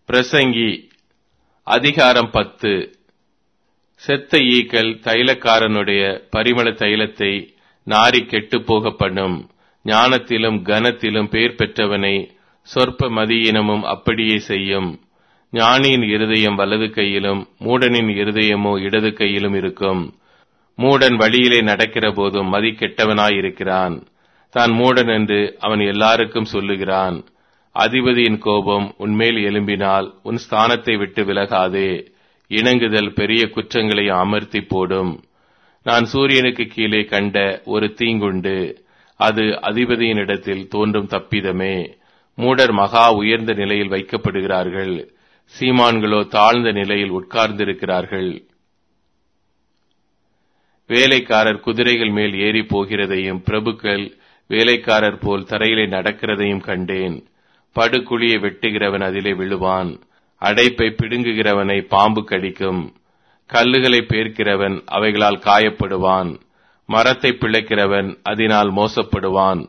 பிரசங்கி அதிகாரம் பத்து செத்த ஈக்கள் தைலக்காரனுடைய பரிமள தைலத்தை நாரி கெட்டுப் போக பண்ணும் ஞானத்திலும் கனத்திலும் பேர் பெற்றவனை சொற்ப மதியினமும் அப்படியே செய்யும் ஞானியின் இருதயம் வலது கையிலும் மூடனின் இருதயமோ இடது கையிலும் இருக்கும் மூடன் வழியிலே நடக்கிற போதும் மதி கெட்டவனாயிருக்கிறான் தான் மூடன் என்று அவன் எல்லாருக்கும் சொல்லுகிறான் அதிபதியின் கோபம் உன்மேல் எழும்பினால் உன் ஸ்தானத்தை விட்டு விலகாதே இணங்குதல் பெரிய குற்றங்களை அமர்த்தி போடும் நான் சூரியனுக்கு கீழே கண்ட ஒரு தீங்குண்டு அது அதிபதியினிடத்தில் தோன்றும் தப்பிதமே மூடர் மகா உயர்ந்த நிலையில் வைக்கப்படுகிறார்கள் சீமான்களோ தாழ்ந்த நிலையில் உட்கார்ந்திருக்கிறார்கள் வேலைக்காரர் குதிரைகள் மேல் ஏறி போகிறதையும் பிரபுக்கள் வேலைக்காரர் போல் தரையிலே நடக்கிறதையும் கண்டேன் படுகுழியை வெட்டுகிறவன் அதிலே விழுவான் அடைப்பை பிடுங்குகிறவனை பாம்பு கடிக்கும் கல்லுகளை பேர்க்கிறவன் அவைகளால் காயப்படுவான் மரத்தை பிழைக்கிறவன் அதனால் மோசப்படுவான்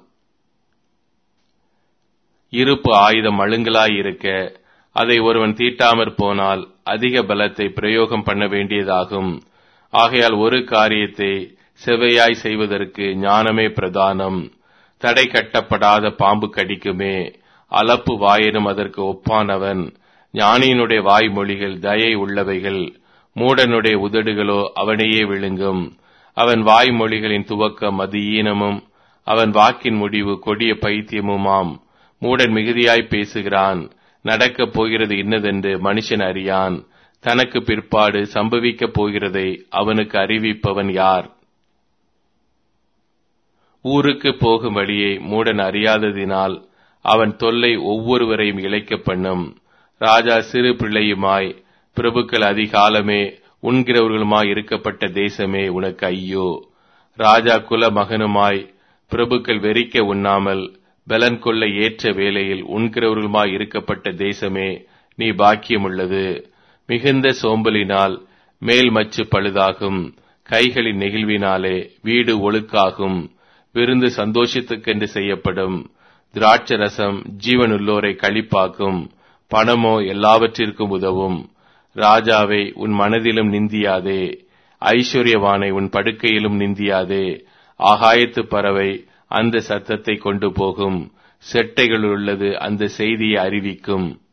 இருப்பு ஆயுதம் மழுங்கலாயிருக்க அதை ஒருவன் தீட்டாமற் போனால் அதிக பலத்தை பிரயோகம் பண்ண வேண்டியதாகும் ஆகையால் ஒரு காரியத்தை செவையாய் செய்வதற்கு ஞானமே பிரதானம் தடை கட்டப்படாத பாம்பு கடிக்குமே அலப்பு வாயினும் அதற்கு ஒப்பானவன் ஞானியினுடைய வாய்மொழிகள் தயை உள்ளவைகள் மூடனுடைய உதடுகளோ அவனையே விழுங்கும் அவன் வாய்மொழிகளின் துவக்கம் அது ஈனமும் அவன் வாக்கின் முடிவு கொடிய பைத்தியமுமாம் மூடன் மிகுதியாய் பேசுகிறான் நடக்கப் போகிறது இன்னதென்று மனுஷன் அறியான் தனக்கு பிற்பாடு சம்பவிக்கப் போகிறதை அவனுக்கு அறிவிப்பவன் யார் ஊருக்கு போகும் வழியை மூடன் அறியாததினால் அவன் தொல்லை ஒவ்வொருவரையும் இழைக்க பண்ணும் ராஜா சிறு பிள்ளையுமாய் பிரபுக்கள் அதிகாலமே உண்கிறவர்களுமாய் இருக்கப்பட்ட தேசமே உனக்கு ஐயோ ராஜா குல மகனுமாய் பிரபுக்கள் வெறிக்க உண்ணாமல் பலன் கொள்ள ஏற்ற வேளையில் உண்கிறவர்களுமாய் இருக்கப்பட்ட தேசமே நீ பாக்கியமுள்ளது மிகுந்த சோம்பலினால் மேல் மச்சு பழுதாகும் கைகளின் நெகிழ்வினாலே வீடு ஒழுக்காகும் விருந்து சந்தோஷத்துக்கென்று செய்யப்படும் திராட்சரசம் ஜீவனுள்ளோரை கழிப்பாக்கும் பணமோ எல்லாவற்றிற்கும் உதவும் ராஜாவை உன் மனதிலும் நிந்தியாதே ஐஸ்வர்யவானை உன் படுக்கையிலும் நிந்தியாதே ஆகாயத்து பறவை அந்த சத்தத்தை கொண்டு போகும் செட்டைகள் உள்ளது அந்த செய்தியை அறிவிக்கும்